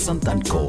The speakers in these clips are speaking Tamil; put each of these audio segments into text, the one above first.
Santan Co.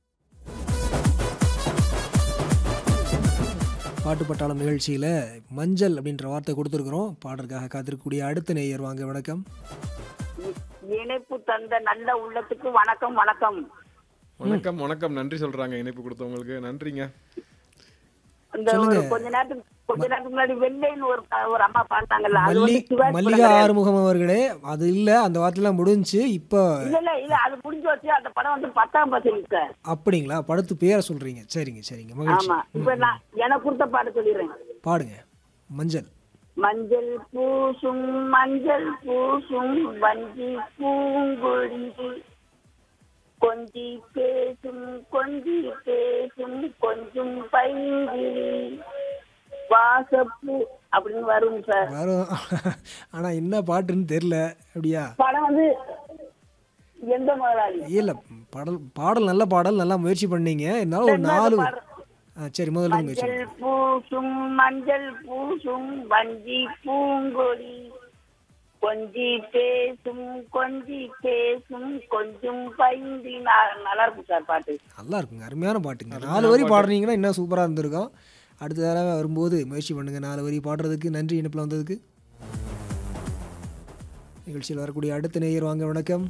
பாட்டு பட்டாளம் நிகழ்ச்சியில் மஞ்சள் அப்படின்ற வார்த்தை கொடுத்துருக்குறோம் பாடலுக்காக காத்திருக்கக்கூடிய அடுத்த நேயர் வாங்க வணக்கம் இணைப்பு தந்த நல்ல உள்ளத்துக்கு வணக்கம் வணக்கம் வணக்கம் வணக்கம் நன்றி சொல்றாங்க இணைப்பு கொடுத்தவங்களுக்கு நன்றிங்க இந்த ஒரு கொஞ்ச நேரத்துக்கு கொஞ்ச நேரத்துக்கு முன்னாடி வெள்ளைன்னு ஒரு ஒரு அம்மா பாடினாங்கல்ல அது மல்லி வந்து சிவாஜி மல்லிகா படம் கிடையாது. ஆறுமுகம் அவர்களே அது இல்லை அந்த வார்த்தைலாம் முடிஞ்சு இப்போ இல்ல இல்ல இல்ல அது முடிஞ்சு வச்சு அந்த படம் வந்து பத்தாம் பசங்க சார் அப்படிங்களா படத்து பேரை சொல்றீங்க சரிங்க சரிங்க மகிழ்ச்சி ஆமா இப்ப நான் எனக்கு கொடுத்த பாட்டு சொல்லிடுறேன் பாடுங்க மஞ்சள் மஞ்சள் பூசும் மஞ்சள் பூசும் வஞ்சி பூங்கொடி கொஞ்சி பேசும் கொஞ்சி பேசும் கொஞ்சம் பைங்கிரி வாசப்பூ அப்படின்னு வரும் சார் வரும் ஆனா என்ன பாட்டுன்னு தெரியல அப்படியா படம் வந்து எந்த முதலாளி இல்ல பாடல் பாடல் நல்ல பாடல் நல்லா முயற்சி பண்ணீங்க இருந்தாலும் ஒரு நாலு பாடுறேன். ஆ, சரி முதல்ல இருந்து முயற்சி மஞ்சள் பூசும் மஞ்சள் பூசும் வஞ்சி பூங்கொடி கொஞ்சி பேசும் கொஞ்சி பேசும் கொஞ்சம் பைந்தி நா- நல்லா இருக்கும் சார் பாட்டு நல்லா இருக்குங்க அருமையான பாட்டுங்க நாலு வரி பாடுறீங்கன்னா இன்னும் சூப்பராக இருந்திருக்கும் அடுத்த தடவை வரும்போது முயற்சி பண்ணுங்க நாலு வரி பாடுறதுக்கு நன்றி இணைப்பில் வந்ததுக்கு நிகழ்ச்சியில் வரக்கூடிய அடுத்த நேயர் வாங்க வணக்கம்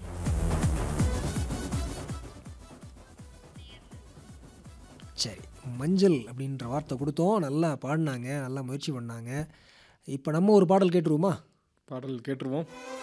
சரி மஞ்சள் அப்படின்ற வார்த்தை கொடுத்தோம் நல்லா பாடினாங்க நல்லா முயற்சி பண்ணாங்க இப்போ நம்ம ஒரு பாடல் கேட்டுருவோமா பாடல் கேட்டுருவோம்